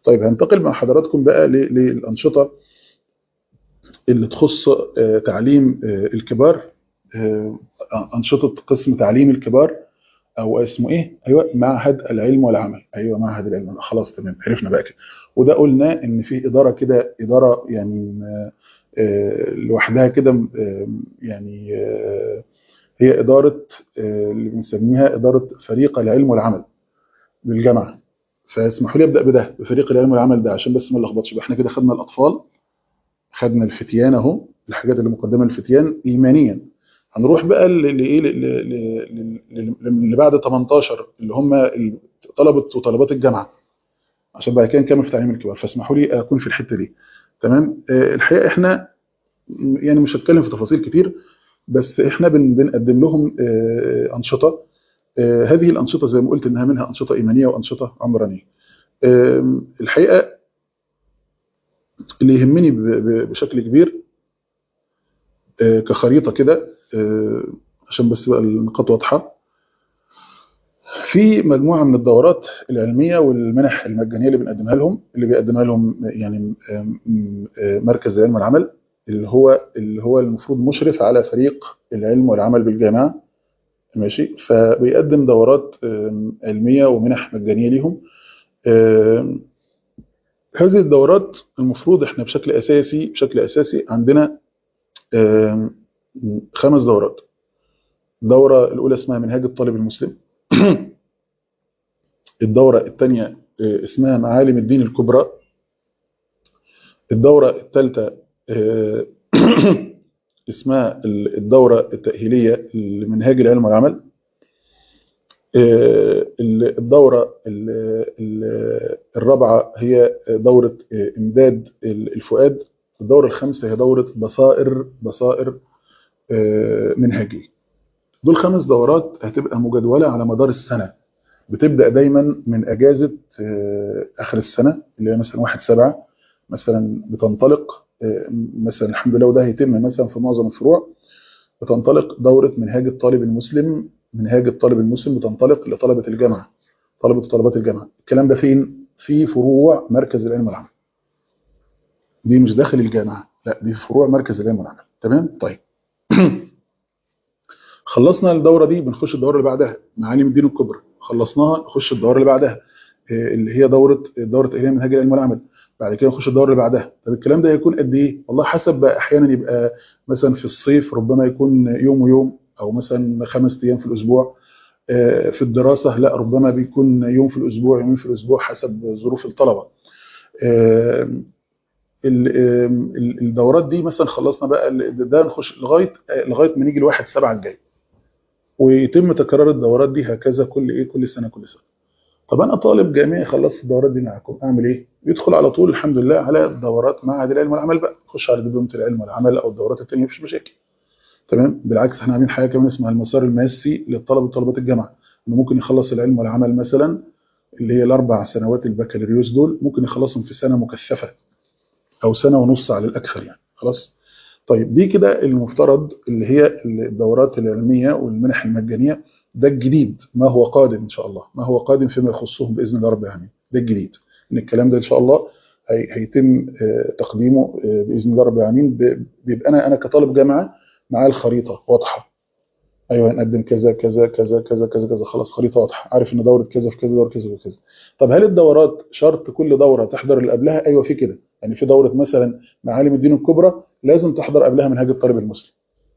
طيب هنتقل مع حضراتكم بقى ل- للانشطه اللي تخص آه، تعليم آه، الكبار آه، انشطه قسم تعليم الكبار او اسمه ايه ايوه معهد العلم والعمل ايوه معهد العلم والعمل. خلاص تمام عرفنا بقى كده وده قلنا ان في اداره كده اداره يعني آه، آه، لوحدها كده آه، يعني آه، هي اداره آه، اللي بنسميها اداره فريق العلم والعمل بالجامعه فاسمحوا لي ابدا بده بفريق العلم والعمل ده عشان بس ما نلخبطش يبقى احنا كده خدنا الاطفال خدنا الفتيان اهو الحاجات اللي مقدمه للفتيان ايمانيا هنروح بقى لايه اللي بعد 18 اللي هم ال- طلبه وطالبات الجامعه عشان بعد كده نكمل في تعليم الكبار فاسمحوا لي اكون في الحته دي تمام آه، الحقيقه احنا م- يعني مش هتكلم في تفاصيل كتير بس احنا بن بنقدم لهم آه، انشطه آه، هذه الانشطه زي ما قلت انها منها انشطه ايمانيه وانشطه عمرانيه آم، الحقيقه اللي يهمني ب- ب- بشكل كبير آه، كخريطه كده آه، عشان بس بقى النقاط واضحه في مجموعه من الدورات العلميه والمنح المجانيه اللي بنقدمها لهم اللي بيقدمها لهم يعني آم، آه، مركز العلم والعمل اللي هو اللي هو المفروض مشرف على فريق العلم والعمل بالجامعه ماشي فبيقدم دورات آم، علميه ومنح مجانيه ليهم آم، هذه الدورات المفروض احنا بشكل اساسي بشكل اساسي عندنا آم، خمس دورات الدوره الاولى اسمها منهاج الطالب المسلم الدوره الثانيه اسمها معالم الدين الكبرى الدوره الثالثه اسمها الدوره التاهيليه لمنهاج العلم والعمل آه، الدورة ال- ال- الرابعة هي دورة آه، إمداد الفؤاد الدورة الخامسة هي دورة بصائر بصائر آه، منهجية دول خمس دورات هتبقى مجدولة على مدار السنة بتبدأ دايما من أجازة آه، آخر السنة اللي هي مثلا واحد سبعة مثلا بتنطلق آه، مثلا الحمد لله وده هيتم مثلا في معظم الفروع بتنطلق دورة منهاج الطالب المسلم منهاج الطالب المسلم بتنطلق لطلبة الجامعة طلبة وطالبات الجامعة الكلام ده فين؟ في فروع مركز العلم والعمل دي مش داخل الجامعة لا دي في فروع مركز العلم والعمل تمام؟ طيب خلصنا الدورة دي بنخش الدورة اللي بعدها معالم الدين الكبرى خلصناها نخش الدورة اللي بعدها إيه اللي هي دورة دورة تأهيلية منهاج العلم والعمل بعد كده نخش الدورة اللي بعدها طب الكلام ده هيكون قد ايه؟ والله حسب بقى احيانا يبقى مثلا في الصيف ربما يكون يوم ويوم او مثلا خمس ايام في الاسبوع آه، في الدراسه لا ربما بيكون يوم في الاسبوع يومين في الاسبوع حسب ظروف الطلبه آه، ال- آم، ال- الدورات دي مثلا خلصنا بقى ال- ده نخش لغايه آه، لغايه ما نيجي لواحد سبعه الجاي ويتم تكرار الدورات دي هكذا كل ايه كل سنه كل سنه طب انا طالب جامعي خلصت الدورات دي معاكم اعمل ايه؟ يدخل على طول الحمد لله على دورات معهد العلم والعمل بقى يخش على دبلومه العلم والعمل او الدورات الثانيه مفيش مشاكل تمام بالعكس احنا عاملين حاجه كمان اسمها المسار الماسي للطلبه وطالبات الجامعه انه ممكن يخلص العلم والعمل مثلا اللي هي الاربع سنوات البكالوريوس دول ممكن يخلصهم في سنه مكثفه او سنه ونص على الاكثر يعني خلاص طيب دي كده المفترض اللي هي الدورات العلميه والمنح المجانيه ده الجديد ما هو قادم ان شاء الله ما هو قادم فيما يخصهم باذن الله رب العالمين ده الجديد ان الكلام ده ان شاء الله هي- هيتم آه، تقديمه آه، باذن الله رب العالمين ب- بيبقى انا انا كطالب جامعه معاه الخريطه واضحه ايوه هنقدم كذا كذا كذا كذا كذا كذا خلاص خريطه واضحه عارف ان دوره كذا في كذا دوره كذا في كذا طب هل الدورات شرط كل دوره تحضر اللي قبلها ايوه في كده يعني في دوره مثلا معالم الدين الكبرى لازم تحضر قبلها منهاج الطالب المسلم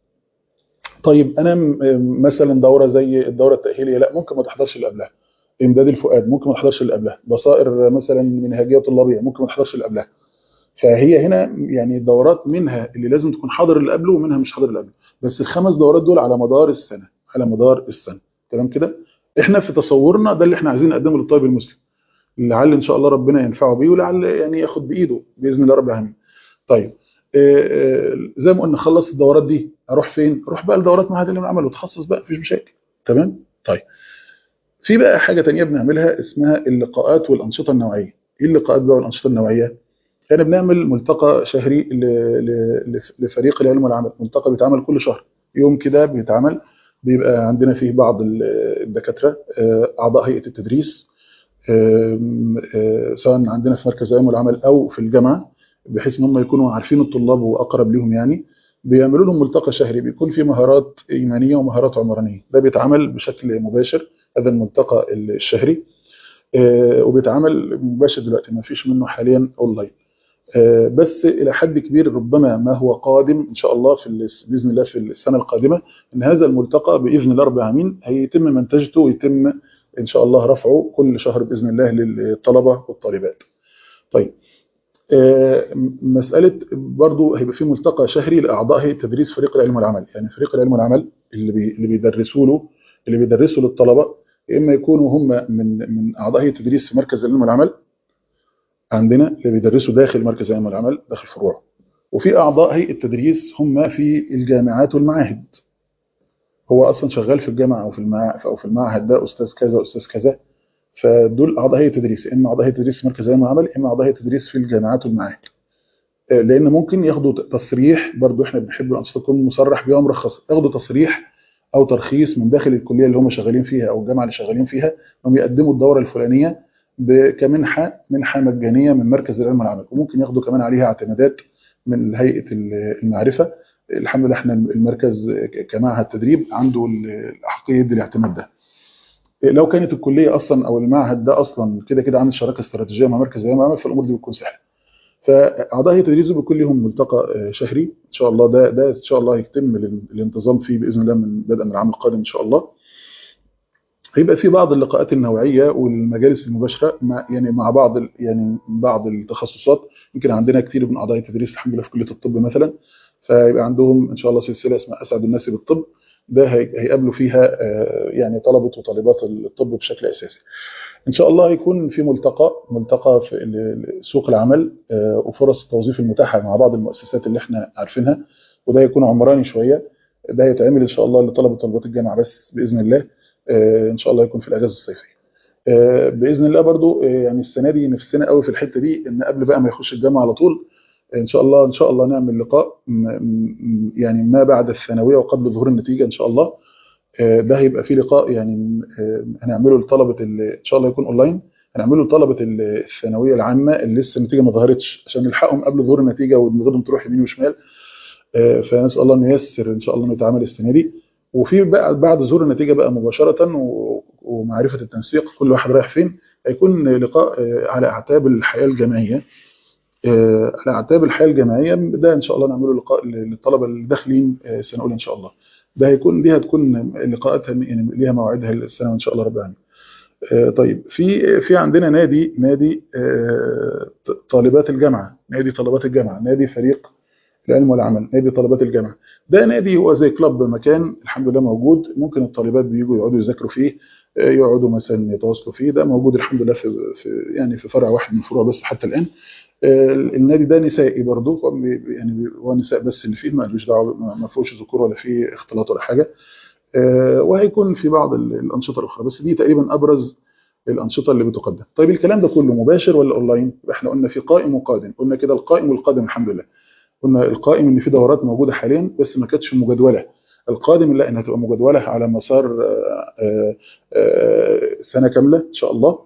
طيب انا م- مثلا دوره زي الدوره التاهيليه لا ممكن ما تحضرش اللي قبلها امداد الفؤاد ممكن ما تحضرش اللي قبلها بصائر مثلا منهجيه طلابيه ممكن ما تحضرش اللي قبلها فهي هنا يعني دورات منها اللي لازم تكون حاضر اللي قبله ومنها مش حاضر اللي قبله بس الخمس دورات دول على مدار السنه على مدار السنه تمام كده احنا في تصورنا ده اللي احنا عايزين نقدمه للطالب المسلم لعل ان شاء الله ربنا ينفعه بيه ولعل يعني ياخد بايده باذن الله رب العالمين طيب آه، آه، زي ما قلنا خلص الدورات دي اروح فين اروح بقى لدورات معهد العلم والعمل وتخصص بقى مفيش مشاكل تمام طيب في بقى حاجه تانية بنعملها اسمها اللقاءات والانشطه النوعيه ايه اللقاءات بقى والانشطه النوعيه احنا بنعمل ملتقى شهري ل- ل- لف- لفريق العلم والعمل ملتقى بيتعمل كل شهر يوم كده بيتعمل بيبقى عندنا فيه بعض ال- الدكاتره آه، اعضاء هيئه التدريس سواء عندنا في مركز العلم والعمل او في الجامعه بحيث ان هم يكونوا عارفين الطلاب واقرب لهم يعني بيعملوا لهم ملتقى شهري بيكون فيه مهارات ايمانيه ومهارات عمرانيه ده بيتعمل بشكل مباشر هذا الملتقى الشهري وبيتعمل مباشر دلوقتي ما فيش منه حاليا اونلاين بس الى حد كبير ربما ما هو قادم ان شاء الله في باذن الله في السنه القادمه ان هذا الملتقى باذن الله رب العالمين هيتم منتجته ويتم ان شاء الله رفعه كل شهر باذن الله للطلبه والطالبات. طيب مساله برضو هيبقى في ملتقى شهري لاعضاء هيئه تدريس فريق العلم والعمل، يعني فريق العلم والعمل اللي بي اللي بيدرسوا له اللي بيدرسوا للطلبه يا اما يكونوا هم من من اعضاء هيئه تدريس في مركز العلم والعمل عندنا اللي بيدرسوا داخل مركز العلم والعمل داخل فروع وفي اعضاء هيئه تدريس هم في الجامعات والمعاهد هو اصلا شغال في الجامعه او في المعهد او في المعهد ده استاذ كذا استاذ كذا فدول اعضاء هيئه تدريس اما اعضاء هيئه تدريس في مركز العلم والعمل اما اعضاء هيئه تدريس في الجامعات والمعاهد لان ممكن ياخدوا تصريح برضو احنا بنحب الانشطه تكون مصرح بيها مرخص ياخدوا تصريح او ترخيص من داخل الكليه اللي هم شغالين فيها او الجامعه اللي شغالين فيها انهم يقدموا الدوره الفلانيه كمنحه منحه مجانيه من مركز العلم والعمل وممكن ياخدوا كمان عليها اعتمادات من هيئه المعرفه الحمد لله احنا المركز كمعهد تدريب عنده الاحقيه يدي الاعتماد ده لو كانت الكليه اصلا او المعهد ده اصلا كده كده عامل شراكه استراتيجيه مع مركز العلم والعمل فالامور دي بتكون سهله فاعضاء هيئه تدريس بيكون لهم ملتقى شهري ان شاء الله ده ده ان شاء الله هيتم الانتظام فيه باذن الله من بدءا من العام القادم ان شاء الله هيبقى في بعض اللقاءات النوعيه والمجالس المباشره مع يعني مع بعض يعني بعض التخصصات يمكن عندنا كتير من اعضاء التدريس الحمد لله في كليه الطب مثلا فيبقى عندهم ان شاء الله سلسله اسمها اسعد الناس بالطب ده هيقابلوا فيها يعني طلبه وطالبات الطب بشكل اساسي. ان شاء الله هيكون في ملتقى ملتقى في سوق العمل وفرص التوظيف المتاحه مع بعض المؤسسات اللي احنا عارفينها وده هيكون عمراني شويه ده هيتعمل ان شاء الله لطلبه وطالبات الجامعه بس باذن الله ان شاء الله يكون في الاجازه الصيفيه. باذن الله برضو يعني السنه دي نفسنا قوي في الحته دي ان قبل بقى ما يخش الجامعه على طول ان شاء الله ان شاء الله نعمل لقاء يعني ما بعد الثانويه وقبل ظهور النتيجه ان شاء الله ده هيبقى فيه لقاء يعني هنعمله لطلبه ان شاء الله يكون اونلاين هنعمله لطلبه الثانويه العامه اللي لسه النتيجه ما ظهرتش عشان نلحقهم قبل ظهور النتيجه ودماغهم تروح يمين وشمال فنسال الله انه ييسر ان شاء الله انه يتعمل السنه دي وفي بقى بعد ظهور النتيجه بقى مباشره ومعرفه التنسيق كل واحد رايح فين هيكون لقاء على اعتاب الحياه الجامعيه على اعتاب الحياه الجامعيه ده ان شاء الله نعمله لقاء للطلبه اللي داخلين السنه الاولى ان شاء الله ده هيكون دي هتكون لقاءاتها يعني ليها موعدها السنه ان شاء الله رب العالمين طيب في في عندنا نادي نادي طالبات الجامعه نادي طلبات الجامعه نادي فريق العلم والعمل نادي طلبات الجامعه ده نادي هو زي كلاب مكان الحمد لله موجود ممكن الطالبات بيجوا يقعدوا يذاكروا فيه يقعدوا مثلا يتواصلوا فيه ده موجود الحمد لله في, في يعني في فرع واحد من الفروع بس حتى الان النادي ده نسائي برضه يعني هو نساء بس اللي فيه مالوش دعوه ما فيهوش ذكور ولا فيه اختلاط ولا حاجه وهيكون في بعض الانشطه الاخرى بس دي تقريبا ابرز الانشطه اللي بتقدم طيب الكلام ده كله مباشر ولا اونلاين احنا قلنا في قائم وقادم قلنا كده القائم والقادم الحمد لله قلنا القائم ان في دورات موجوده حاليا بس ما كانتش مجدوله القادم لا انها تبقى مجدوله على مسار سنه كامله ان شاء الله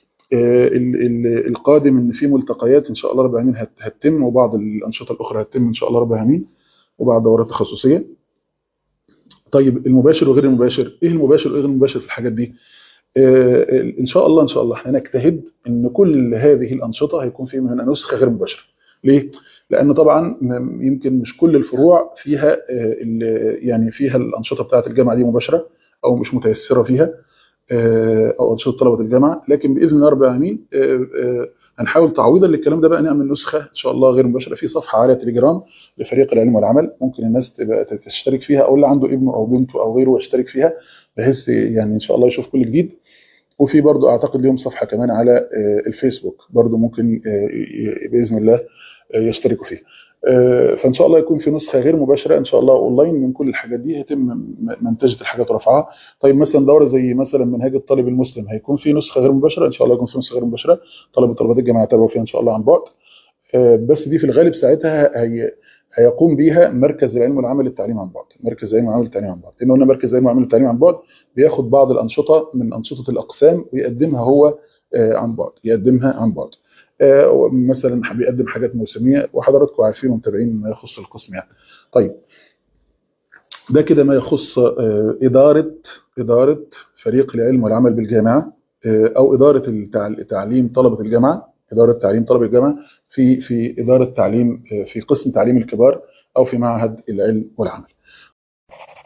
القادم ان في ملتقيات ان شاء الله رب العالمين هتتم وبعض الانشطه الاخرى هتتم ان شاء الله رب العالمين وبعض دورات تخصصيه طيب المباشر وغير المباشر ايه المباشر وايه المباشر في الحاجات دي ان شاء الله ان شاء الله احنا نجتهد ان كل هذه الانشطه هيكون في منها نسخه غير مباشره ليه لان طبعا يمكن مش كل الفروع فيها يعني فيها الانشطه بتاعه الجامعه دي مباشره او مش متيسره فيها او انشطه طلبه الجامعه لكن باذن الله رب العالمين هنحاول تعويضا للكلام ده بقى نعمل نسخه ان شاء الله غير مباشره في صفحه على تليجرام لفريق العلم والعمل ممكن الناس تبقى تشترك فيها او اللي عنده ابنه او بنته او غيره يشترك فيها بحيث يعني ان شاء الله يشوف كل جديد وفي برضو اعتقد ليهم صفحه كمان على الفيسبوك برضو ممكن باذن الله يشتركوا فيها فان شاء الله يكون في نسخه غير مباشره ان شاء الله اونلاين من كل الحاجات دي هيتم منتجه الحاجات ورفعها طيب مثلا دوره زي مثلا منهاج الطالب المسلم هيكون في نسخه غير مباشره ان شاء الله يكون في نسخه غير مباشره طلبه طلبات الجامعه يتابعوا فيها ان شاء الله عن بعد بس دي في الغالب ساعتها هي هيقوم بيها مركز العلم والعمل للتعليم عن بعد مركز العلم والعمل للتعليم عن بعد لان قلنا مركز العلم والعمل للتعليم عن بعد بياخد بعض الانشطه من انشطه الاقسام ويقدمها هو عن بعد يقدمها عن بعد مثلا بيقدم حاجات موسميه وحضراتكم عارفين ومتابعين ما يخص القسم يعني طيب ده كده ما يخص اداره اداره فريق العلم والعمل بالجامعه او اداره تعليم طلبه الجامعه اداره تعليم طلبه الجامعه في في اداره تعليم في قسم تعليم الكبار او في معهد العلم والعمل